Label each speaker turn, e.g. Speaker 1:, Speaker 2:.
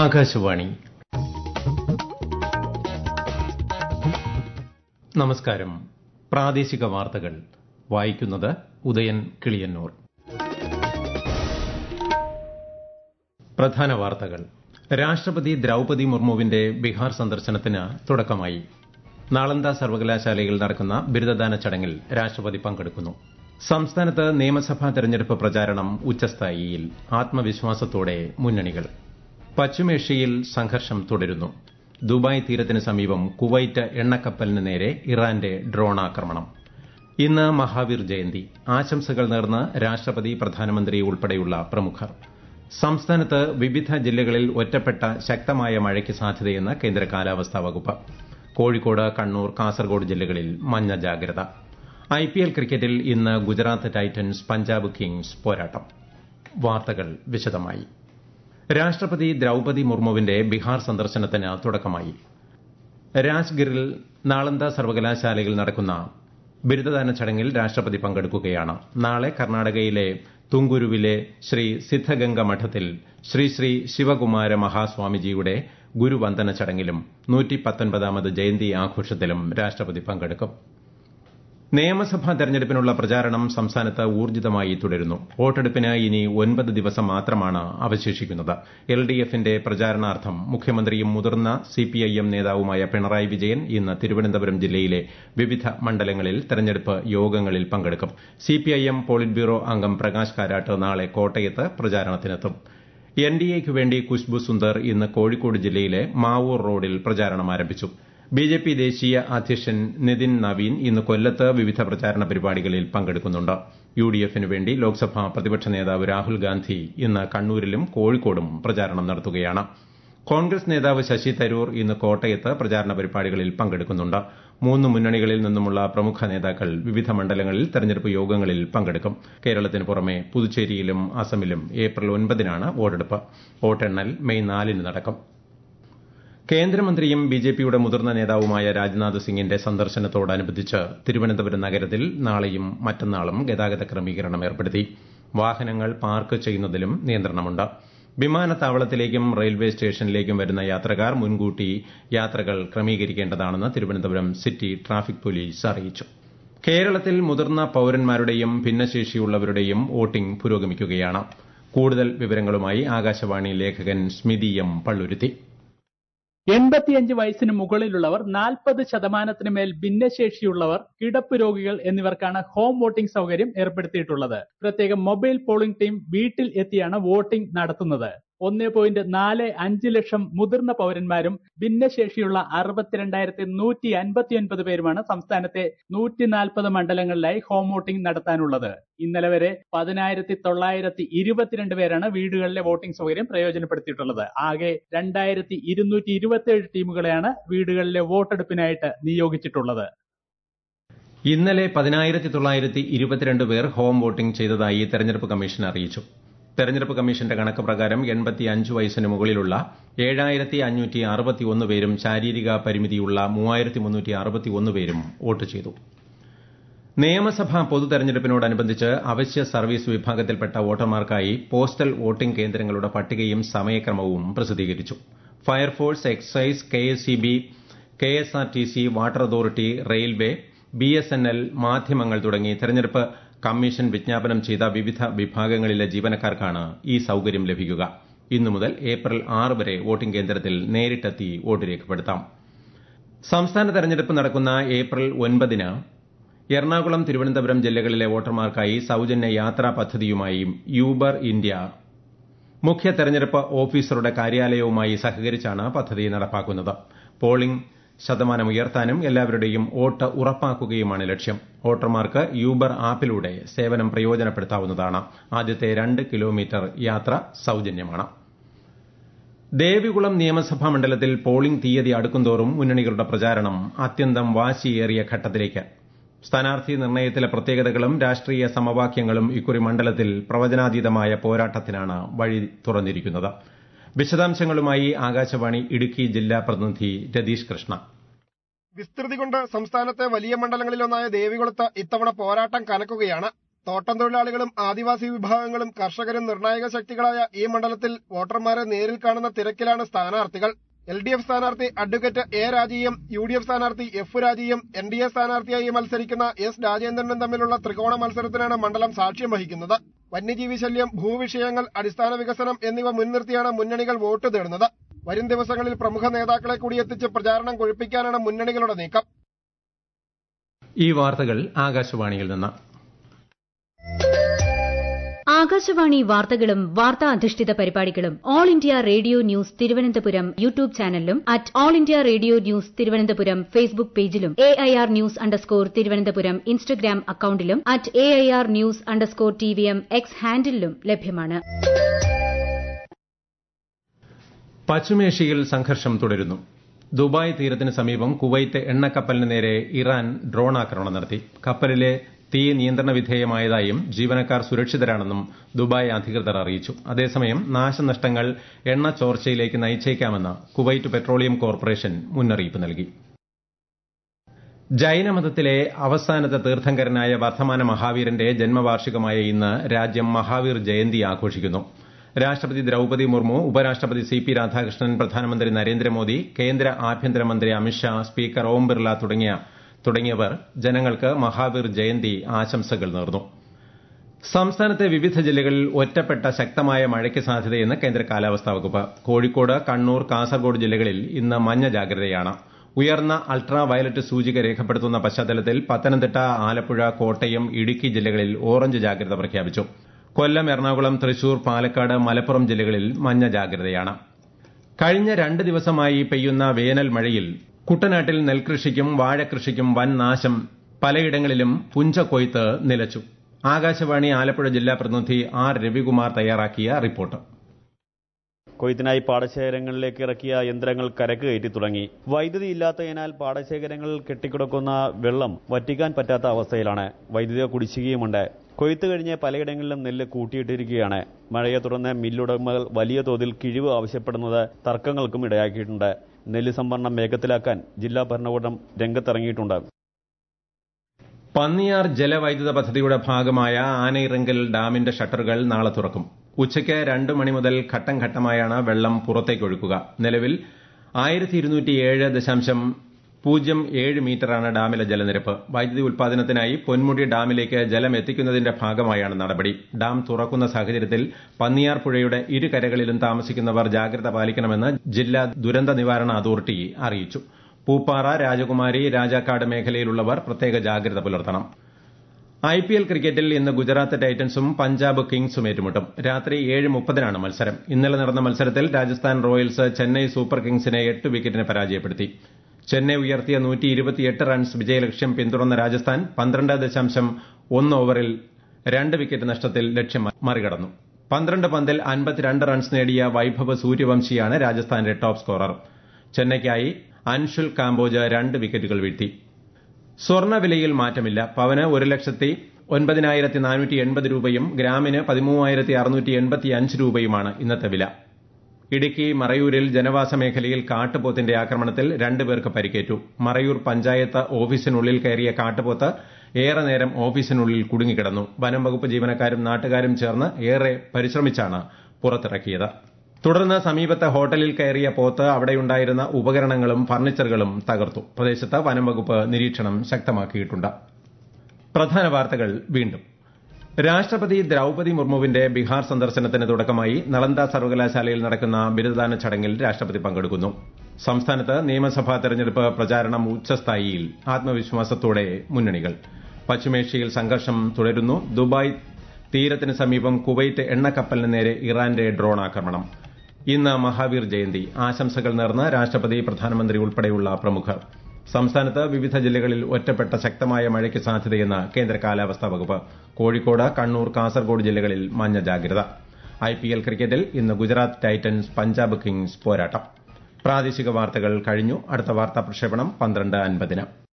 Speaker 1: ആകാശവാണി നമസ്കാരം പ്രാദേശിക വാർത്തകൾ വായിക്കുന്നത് ഉദയൻ കിളിയന്നൂർ പ്രധാന വാർത്തകൾ രാഷ്ട്രപതി ദ്രൌപതി മുർമുവിന്റെ ബീഹാർ സന്ദർശനത്തിന് തുടക്കമായി നാളന്ദ സർവകലാശാലയിൽ നടക്കുന്ന ബിരുദദാന ചടങ്ങിൽ രാഷ്ട്രപതി പങ്കെടുക്കുന്നു സംസ്ഥാനത്ത് നിയമസഭാ തെരഞ്ഞെടുപ്പ് പ്രചാരണം ഉച്ചസ്ഥായിയിൽ ആത്മവിശ്വാസത്തോടെ മുന്നണികൾ പശ്ചിമേഷ്യയിൽ സംഘർഷം തുടരുന്നു ദുബായ് തീരത്തിന് സമീപം കുവൈറ്റ് എണ്ണക്കപ്പലിന് നേരെ ഇറാന്റെ ഡ്രോൺ ആക്രമണം ഇന്ന് മഹാവീർ ജയന്തി ആശംസകൾ നേർന്ന് രാഷ്ട്രപതി പ്രധാനമന്ത്രി ഉൾപ്പെടെയുള്ള പ്രമുഖർ സംസ്ഥാനത്ത് വിവിധ ജില്ലകളിൽ ഒറ്റപ്പെട്ട ശക്തമായ മഴയ്ക്ക് സാധ്യതയെന്ന് കേന്ദ്ര കാലാവസ്ഥാ വകുപ്പ് കോഴിക്കോട് കണ്ണൂർ കാസർഗോഡ് ജില്ലകളിൽ മഞ്ഞ ജാഗ്രത ഐപിഎൽ ക്രിക്കറ്റിൽ ഇന്ന് ഗുജറാത്ത് ടൈറ്റൻസ് പഞ്ചാബ് കിങ്സ് പോരാട്ടം വാർത്തകൾ വിശദമായി രാഷ്ട്രപതി ദ്രൌപതി മുർമുവിന്റെ ബീഹാർ സന്ദർശനത്തിന് തുടക്കമായി രാജ്ഗിറിൽ നാളന്ദ സർവകലാശാലയിൽ നടക്കുന്ന ബിരുദദാന ചടങ്ങിൽ രാഷ്ട്രപതി പങ്കെടുക്കുകയാണ് നാളെ കർണാടകയിലെ തുങ്കുരുവിലെ ശ്രീ സിദ്ധഗംഗ മഠത്തിൽ ശ്രീ ശ്രീ ശിവകുമാര മഹാസ്വാമിജിയുടെ ഗുരുവന്ദന ചടങ്ങിലും നൂറ്റിപ്പത്തൊൻപതാമത് ജയന്തി ആഘോഷത്തിലും രാഷ്ട്രപതി പങ്കെടുക്കും നിയമസഭാ തെരഞ്ഞെടുപ്പിനുള്ള പ്രചാരണം സംസ്ഥാനത്ത് ഊർജിതമായി തുടരുന്നു വോട്ടെടുപ്പിന് ഇനി ഒൻപത് ദിവസം മാത്രമാണ് അവശേഷിക്കുന്നത് എൽ ഡി എഫിന്റെ പ്രചാരണാർത്ഥം മുഖ്യമന്ത്രിയും മുതിർന്ന സിപിഐഎം നേതാവുമായ പിണറായി വിജയൻ ഇന്ന് തിരുവനന്തപുരം ജില്ലയിലെ വിവിധ മണ്ഡലങ്ങളിൽ തെരഞ്ഞെടുപ്പ് യോഗങ്ങളിൽ പങ്കെടുക്കും സിപിഐഎം പോളിറ്റ് ബ്യൂറോ അംഗം പ്രകാശ് കാരാട്ട് നാളെ കോട്ടയത്ത് പ്രചാരണത്തിനെത്തും എൻ ഡി എക്ക് വേണ്ടി കുശ്ബു സുന്ദർ ഇന്ന് കോഴിക്കോട് ജില്ലയിലെ മാവൂർ റോഡിൽ പ്രചാരണം ആരംഭിച്ചു ബി ജെ പി ദേശീയ അധ്യക്ഷൻ നിതിൻ നവീൻ ഇന്ന് കൊല്ലത്ത് വിവിധ പ്രചാരണ പരിപാടികളിൽ പങ്കെടുക്കുന്നുണ്ട് യു ഡി എഫിനു വേണ്ടി ലോക്സഭാ പ്രതിപക്ഷ നേതാവ് രാഹുൽ ഗാന്ധി ഇന്ന് കണ്ണൂരിലും കോഴിക്കോടും പ്രചാരണം നടത്തുകയാണ് കോൺഗ്രസ് നേതാവ് ശശി തരൂർ ഇന്ന് കോട്ടയത്ത് പ്രചാരണ പരിപാടികളിൽ പങ്കെടുക്കുന്നുണ്ട് മൂന്ന് മുന്നണികളിൽ നിന്നുമുള്ള പ്രമുഖ നേതാക്കൾ വിവിധ മണ്ഡലങ്ങളിൽ തെരഞ്ഞെടുപ്പ് യോഗങ്ങളിൽ പങ്കെടുക്കും കേരളത്തിന് പുറമെ പുതുച്ചേരിയിലും അസമിലും ഏപ്രിൽ ഒൻപതിനാണ് വോട്ടെടുപ്പ് വോട്ടെണ്ണൽ മെയ് നാലിന് നടക്കും കേന്ദ്രമന്ത്രിയും ബിജെപിയുടെ മുതിർന്ന നേതാവുമായ രാജ്നാഥ് സിംഗിന്റെ സന്ദർശനത്തോടനുബന്ധിച്ച് തിരുവനന്തപുരം നഗരത്തിൽ നാളെയും മറ്റന്നാളും ഗതാഗത ക്രമീകരണം ഏർപ്പെടുത്തി വാഹനങ്ങൾ പാർക്ക് ചെയ്യുന്നതിലും നിയന്ത്രണമുണ്ട് വിമാനത്താവളത്തിലേക്കും റെയിൽവേ സ്റ്റേഷനിലേക്കും വരുന്ന യാത്രക്കാർ മുൻകൂട്ടി യാത്രകൾ ക്രമീകരിക്കേണ്ടതാണെന്ന് തിരുവനന്തപുരം സിറ്റി ട്രാഫിക് പോലീസ് അറിയിച്ചു കേരളത്തിൽ മുതിർന്ന പൌരന്മാരുടെയും ഭിന്നശേഷിയുള്ളവരുടെയും വോട്ടിംഗ് പുരോഗമിക്കുകയാണ് കൂടുതൽ വിവരങ്ങളുമായി ആകാശവാണി ലേഖകൻ സ്മിതി എം പള്ളുരുത്തി
Speaker 2: എൺപത്തിയഞ്ച് വയസ്സിന് മുകളിലുള്ളവർ നാൽപ്പത് ശതമാനത്തിന് മേൽ ഭിന്നശേഷിയുള്ളവർ കിടപ്പ് രോഗികൾ എന്നിവർക്കാണ് ഹോം വോട്ടിംഗ് സൗകര്യം ഏർപ്പെടുത്തിയിട്ടുള്ളത് പ്രത്യേകം മൊബൈൽ പോളിംഗ് ടീം വീട്ടിൽ എത്തിയാണ് വോട്ടിംഗ് നടത്തുന്നത് ഒന്ന് പോയിന്റ് നാല് അഞ്ച് ലക്ഷം മുതിർന്ന പൗരന്മാരും ഭിന്നശേഷിയുള്ള അറുപത്തിരണ്ടായിരത്തി നൂറ്റി അൻപത്തിയൊൻപത് പേരുമാണ് സംസ്ഥാനത്തെ നൂറ്റി നാൽപ്പത് മണ്ഡലങ്ങളിലായി ഹോം വോട്ടിംഗ് നടത്താനുള്ളത് ഇന്നലെ വരെ പതിനായിരത്തി തൊള്ളായിരത്തി ഇരുപത്തിരണ്ട് പേരാണ് വീടുകളിലെ വോട്ടിംഗ് സൗകര്യം പ്രയോജനപ്പെടുത്തിയിട്ടുള്ളത് ആകെ രണ്ടായിരത്തി ഇരുന്നൂറ്റി ഇരുപത്തിയേഴ് ടീമുകളെയാണ് വീടുകളിലെ വോട്ടെടുപ്പിനായിട്ട് നിയോഗിച്ചിട്ടുള്ളത്
Speaker 1: ഇന്നലെ പതിനായിരത്തി തൊള്ളായിരത്തി ഇരുപത്തിരണ്ട് പേർ ഹോം വോട്ടിംഗ് ചെയ്തതായി തെരഞ്ഞെടുപ്പ് കമ്മീഷൻ അറിയിച്ചു തെരഞ്ഞെടുപ്പ് കമ്മീഷന്റെ കണക്ക് പ്രകാരം എൺപത്തി അഞ്ച് വയസ്സിന് മുകളിലുള്ള ഏഴായിരത്തി അഞ്ഞൂറ്റി അറുപത്തി ഒന്ന് പേരും ശാരീരിക പരിമിതിയുള്ള മൂവായിരത്തി മുന്നൂറ്റി അറുപത്തി ഒന്ന് പേരും വോട്ട് ചെയ്തു നിയമസഭാ പൊതു തെരഞ്ഞെടുപ്പിനോടനുബന്ധിച്ച് അവശ്യ സർവീസ് വിഭാഗത്തിൽപ്പെട്ട വോട്ടർമാർക്കായി പോസ്റ്റൽ വോട്ടിംഗ് കേന്ദ്രങ്ങളുടെ പട്ടികയും സമയക്രമവും പ്രസിദ്ധീകരിച്ചു fire force excise K S E B K S R T C water authority railway B S N L മാധ്യമങ്ങൾ തുടങ്ങി തെരഞ്ഞെടുപ്പ് കമ്മീഷൻ വിജ്ഞാപനം ചെയ്ത വിവിധ വിഭാഗങ്ങളിലെ ജീവനക്കാർക്കാണ് ഈ സൌകര്യം ലഭിക്കുക ഇന്നു മുതൽ ഏപ്രിൽ ആറ് വരെ വോട്ടിംഗ് കേന്ദ്രത്തിൽ നേരിട്ടെത്തി വോട്ട് രേഖപ്പെടുത്താം സംസ്ഥാന തെരഞ്ഞെടുപ്പ് നടക്കുന്ന ഏപ്രിൽ ഒൻപതിന് എറണാകുളം തിരുവനന്തപുരം ജില്ലകളിലെ വോട്ടർമാർക്കായി സൌജന്യ യാത്രാ പദ്ധതിയുമായി യൂബർ ഇന്ത്യ മുഖ്യ തെരഞ്ഞെടുപ്പ് ഓഫീസറുടെ കാര്യാലയവുമായി സഹകരിച്ചാണ് പദ്ധതി നടപ്പാക്കുന്നത് പോളിംഗ് ശതമാനം ഉയർത്താനും എല്ലാവരുടെയും വോട്ട് ഉറപ്പാക്കുകയുമാണ് ലക്ഷ്യം വോട്ടർമാർക്ക് യൂബർ ആപ്പിലൂടെ സേവനം പ്രയോജനപ്പെടുത്താവുന്നതാണ് ആദ്യത്തെ രണ്ട് കിലോമീറ്റർ യാത്ര സൌജന്യമാണ് ദേവികുളം നിയമസഭാ മണ്ഡലത്തിൽ പോളിംഗ് തീയതി അടുക്കുംതോറും മുന്നണികളുടെ പ്രചാരണം അത്യന്തം വാശിയേറിയ ഘട്ടത്തിലേക്ക് സ്ഥാനാർത്ഥി നിർണയത്തിലെ പ്രത്യേകതകളും രാഷ്ട്രീയ സമവാക്യങ്ങളും ഇക്കുറി മണ്ഡലത്തിൽ പ്രവചനാതീതമായ പോരാട്ടത്തിനാണ് വഴി തുറന്നിരിക്കുന്നത് വിശദാംശങ്ങളുമായി ആകാശവാണി ഇടുക്കി ജില്ലാ പ്രതിനിധി രതീഷ് കൃഷ്ണ
Speaker 3: വിസ്തൃതി കൊണ്ട് സംസ്ഥാനത്തെ വലിയ മണ്ഡലങ്ങളിലൊന്നായ ദേവികുളത്ത് ഇത്തവണ പോരാട്ടം കനക്കുകയാണ് തോട്ടം തൊഴിലാളികളും ആദിവാസി വിഭാഗങ്ങളും കർഷകരും നിർണായക ശക്തികളായ ഈ മണ്ഡലത്തിൽ വോട്ടർമാരെ നേരിൽ കാണുന്ന തിരക്കിലാണ് സ്ഥാനാർത്ഥികൾ എൽ ഡി എഫ് സ്ഥാനാർത്ഥി അഡ്വക്കേറ്റ് എ രാജിയും യു ഡി എഫ് സ്ഥാനാർത്ഥി എഫ് രാജിയും എൻ ഡി എ സ്ഥാനാർത്ഥിയായി മത്സരിക്കുന്ന എസ് രാജേന്ദ്രനും തമ്മിലുള്ള ത്രികോണ മത്സരത്തിനാണ് മണ്ഡലം സാക്ഷ്യം വഹിക്കുന്നത് വന്യജീവി ശല്യം ഭൂവിഷയങ്ങൾ അടിസ്ഥാന വികസനം എന്നിവ മുൻനിർത്തിയാണ് മുന്നണികൾ വോട്ട് തേടുന്നത് വരും ദിവസങ്ങളിൽ പ്രമുഖ നേതാക്കളെ കൂടി എത്തിച്ച് പ്രചാരണം കൊഴുപ്പിക്കാനാണ് മുന്നണികളുടെ നീക്കം
Speaker 1: ഈ വാർത്തകൾ ആകാശവാണിയിൽ നിന്ന്
Speaker 4: ആകാശവാണി വാർത്തകളും വാർത്താ അധിഷ്ഠിത പരിപാടികളും All India Radio news Thiruvananthapuram YouTube ചാനലിലും at All India Radio news Thiruvananthapuram Facebook പേജിലും A I R news underscore Thiruvananthapuram Instagram അക്കൌണ്ടിലും at A I R news underscore T V M X ഹാൻഡിലും ലഭ്യമാണ്
Speaker 1: പശ്ചിമേഷ്യയിൽ സംഘർഷം തുടരുന്നു ദുബായ് തീരത്തിന് സമീപം കുവൈറ്റ് എണ്ണക്കപ്പലിന് നേരെ ഇറാൻ ഡ്രോൺ ആക്രമണം നടത്തി കപ്പലിലെ തീ നിയന്ത്രണ വിധേയമായതായും ജീവനക്കാർ സുരക്ഷിതരാണെന്നും ദുബായ് അധികൃതർ അറിയിച്ചു അതേസമയം നാശനഷ്ടങ്ങൾ എണ്ണ ചോർച്ചയിലേക്ക് നയിച്ചേക്കാമെന്ന് കുവൈറ്റ് പെട്രോളിയം കോർപ്പറേഷൻ മുന്നറിയിപ്പ് നൽകി ജൈനമതത്തിലെ അവസാനത്തെ തീർത്ഥങ്കരനായ വർദ്ധമാന മഹാവീരന്റെ ജന്മവാർഷികമായ ഇന്ന് രാജ്യം മഹാവീർ ജയന്തി ആഘോഷിക്കുന്നു രാഷ്ട്രപതി ദ്രൌപതി മുർമു ഉപരാഷ്ട്രപതി സി പി രാധാകൃഷ്ണൻ പ്രധാനമന്ത്രി നരേന്ദ്രമോദി കേന്ദ്ര ആഭ്യന്തരമന്ത്രി അമിത്ഷാ സ്പീക്കർ ഓം ബിർള തുടങ്ങിയ തുടങ്ങിയവർ ജനങ്ങൾക്ക് മഹാവീർ ജയന്തി ആശംസകൾ നേർന്നു സംസ്ഥാനത്തെ വിവിധ ജില്ലകളിൽ ഒറ്റപ്പെട്ട ശക്തമായ മഴയ്ക്ക് സാധ്യതയെന്ന് കേന്ദ്ര കാലാവസ്ഥാ വകുപ്പ് കോഴിക്കോട് കണ്ണൂർ കാസർഗോഡ് ജില്ലകളിൽ ഇന്ന് മഞ്ഞ ജാഗ്രതയാണ് ഉയർന്ന അൾട്രാ വയലറ്റ് സൂചിക രേഖപ്പെടുത്തുന്ന പശ്ചാത്തലത്തിൽ പത്തനംതിട്ട ആലപ്പുഴ കോട്ടയം ഇടുക്കി ജില്ലകളിൽ ഓറഞ്ച് ജാഗ്രത പ്രഖ്യാപിച്ചു കൊല്ലം എറണാകുളം തൃശൂർ പാലക്കാട് മലപ്പുറം ജില്ലകളിൽ മഞ്ഞ ജാഗ്രതയാണ് കഴിഞ്ഞ രണ്ട് ദിവസമായി പെയ്യുന്ന വേനൽ മഴയിൽ കുട്ടനാട്ടിൽ നെൽകൃഷിക്കും വാഴകൃഷിക്കും വൻ നാശം പലയിടങ്ങളിലും പുഞ്ചക്കൊയ്ത്ത് നിലച്ചു ആകാശവാണി ആലപ്പുഴ ജില്ലാ പ്രതിനിധി ആർ രവികുമാർ തയ്യാറാക്കിയ റിപ്പോർട്ട്
Speaker 5: കൊയ്ത്തിനായി പാടശേഖരങ്ങളിലേക്ക് ഇറക്കിയ യന്ത്രങ്ങൾ കരക്ക് കയറ്റി തുടങ്ങി വൈദ്യുതി ഇല്ലാത്തതിനാൽ പാടശേഖരങ്ങളിൽ കെട്ടിക്കിടക്കുന്ന വെള്ളം വറ്റിക്കാൻ പറ്റാത്ത അവസ്ഥയിലാണ് വൈദ്യുതി കുടിശ്ശികയുമുണ്ട് കൊയ്ത്ത് കഴിഞ്ഞ് പലയിടങ്ങളിലും നെല്ല് കൂട്ടിയിട്ടിരിക്കുകയാണ് മഴയെ തുടർന്ന് മില്ലുടമകൾ വലിയ തോതിൽ കിഴിവ് ആവശ്യപ്പെടുന്നത് തർക്കങ്ങൾക്കും ഇടയാക്കിയിട്ടുണ്ട് നെല്ല് സംഭരണം വേഗത്തിലാക്കാൻ ജില്ലാ ഭരണകൂടം രംഗത്തിറങ്ങിയിട്ടുണ്ട്
Speaker 1: പന്നിയാർ ജലവൈദ്യുത പദ്ധതിയുടെ ഭാഗമായ ആനയിറങ്കൽ ഡാമിന്റെ ഷട്ടറുകൾ നാളെ തുറക്കും ഉച്ചയ്ക്ക് രണ്ട് മണി മുതൽ ഘട്ടം ഘട്ടമായാണ് വെള്ളം പുറത്തേക്കൊഴുക്കുക നിലവിൽ ആയിരത്തി ഇരുന്നൂറ്റിയേഴ് ദശാംശം പൂജ്യം ഏഴ് മീറ്ററാണ് ഡാമിലെ ജലനിരപ്പ് വൈദ്യുതി ഉൽപാദനത്തിനായി പൊന്മുടി ഡാമിലേക്ക് ജലം എത്തിക്കുന്നതിന്റെ ഭാഗമായാണ് നടപടി ഡാം തുറക്കുന്ന സാഹചര്യത്തിൽ പന്നിയാർ പുഴയുടെ ഇരുകരകളിലും താമസിക്കുന്നവർ ജാഗ്രത പാലിക്കണമെന്ന് ജില്ലാ ദുരന്ത നിവാരണ അതോറിറ്റി അറിയിച്ചു പൂപ്പാറ രാജകുമാരി രാജാക്കാട് മേഖലയിലുള്ളവർ പ്രത്യേക ജാഗ്രത പുലർത്തണം ഐ പി എൽ ക്രിക്കറ്റിൽ ഇന്ന് ഗുജറാത്ത് ടൈറ്റൻസും പഞ്ചാബ് കിങ്സും ഏറ്റുമുട്ടും രാത്രി ഏഴ് മുപ്പതിനാണ് മത്സരം ഇന്നലെ നടന്ന മത്സരത്തിൽ രാജസ്ഥാൻ റോയൽസ് ചെന്നൈ സൂപ്പർ കിങ്സിനെ എട്ട് വിക്കറ്റിന് പരാജയപ്പെടുത്തി ചെന്നൈ ഉയർത്തിയ നൂറ്റി ഇരുപത്തിയെട്ട് റൺസ് വിജയലക്ഷ്യം പിന്തുടർന്ന രാജസ്ഥാൻ പന്ത്രണ്ട് ദശാംശം ഒന്ന് ഓവറിൽ രണ്ട് വിക്കറ്റ് നഷ്ടത്തിൽ ലക്ഷ്യം മറികടന്നു പന്ത്രണ്ട് പന്തിൽ അൻപത്തിരണ്ട് റൺസ് നേടിയ വൈഭവ് സൂര്യവംശിയാണ് രാജസ്ഥാന്റെ ടോപ്പ് സ്കോറർ ചെന്നൈയ്ക്കായി അൻഷുൽ കാംബോജ് രണ്ട് വിക്കറ്റുകൾ വീഴ്ത്തി സ്വർണ്ണവിലയിൽ മാറ്റമില്ല പവന് ഒരു ലക്ഷത്തി ഒൻപതിനായിരത്തി നാനൂറ്റി എൺപത് രൂപയും ഗ്രാമിന് പതിമൂവായിരത്തി അറുന്നൂറ്റി എൺപത്തി അഞ്ച് രൂപയുമാണ് ഇന്നത്തെ വില ഇടുക്കി മറയൂരിൽ ജനവാസ മേഖലയിൽ കാട്ടുപോത്തിന്റെ ആക്രമണത്തിൽ രണ്ടുപേർക്ക് പരിക്കേറ്റു മറയൂർ പഞ്ചായത്ത് ഓഫീസിനുള്ളിൽ കയറിയ കാട്ടുപോത്ത് ഏറെ നേരം ഓഫീസിനുള്ളിൽ കുടുങ്ങിക്കിടന്നു വനം വകുപ്പ് ജീവനക്കാരും നാട്ടുകാരും ചേർന്ന് ഏറെ പരിശ്രമിച്ചാണ് പുറത്തിറക്കിയത് തുടർന്ന് സമീപത്തെ ഹോട്ടലിൽ കയറിയ പോത്ത് അവിടെയുണ്ടായിരുന്ന ഉപകരണങ്ങളും ഫർണിച്ചറുകളും തകർത്തു പ്രദേശത്ത് വനം വകുപ്പ് നിരീക്ഷണം ശക്തമാക്കിയിട്ടുണ്ട് പ്രധാന വാർത്തകൾ വീണ്ടും രാഷ്ട്രപതി ദ്രൌപതി മുർമുവിന്റെ ബീഹാർ സന്ദർശനത്തിന് തുടക്കമായി നളന്ദ സർവകലാശാലയിൽ നടക്കുന്ന ബിരുദദാന ചടങ്ങിൽ രാഷ്ട്രപതി പങ്കെടുക്കുന്നു സംസ്ഥാനത്ത് നിയമസഭാ തെരഞ്ഞെടുപ്പ് പ്രചാരണം ഉച്ചസ്ഥായിയിൽ ആത്മവിശ്വാസത്തോടെ മുന്നണികൾ പശ്ചിമേഷ്യയിൽ സംഘർഷം തുടരുന്നു ദുബായ് തീരത്തിന് സമീപം കുവൈറ്റ് എണ്ണക്കപ്പലിന് നേരെ ഇറാന്റെ ഡ്രോൺ ആക്രമണം ഇന്ന് മഹാവീർ ജയന്തി ആശംസകൾ നേർന്ന് രാഷ്ട്രപതി പ്രധാനമന്ത്രി ഉൾപ്പെടെയുള്ള പ്രമുഖർ സംസ്ഥാനത്ത് വിവിധ ജില്ലകളിൽ ഒറ്റപ്പെട്ട ശക്തമായ മഴയ്ക്ക് സാധ്യതയെന്ന് കേന്ദ്ര കാലാവസ്ഥാ വകുപ്പ് കോഴിക്കോട് കണ്ണൂർ കാസർഗോഡ് ജില്ലകളിൽ മഞ്ഞ ജാഗ്രത ഐപിഎൽ ക്രിക്കറ്റിൽ ഇന്ന് ഗുജറാത്ത് ടൈറ്റൻസ് പഞ്ചാബ് കിങ്സ് പോരാട്ടം പ്രാദേശിക വാർത്തകൾ കഴിഞ്ഞു അടുത്ത വാർത്താ പ്രക്ഷേപണം പന്ത്രണ്ട് അൻപതിന്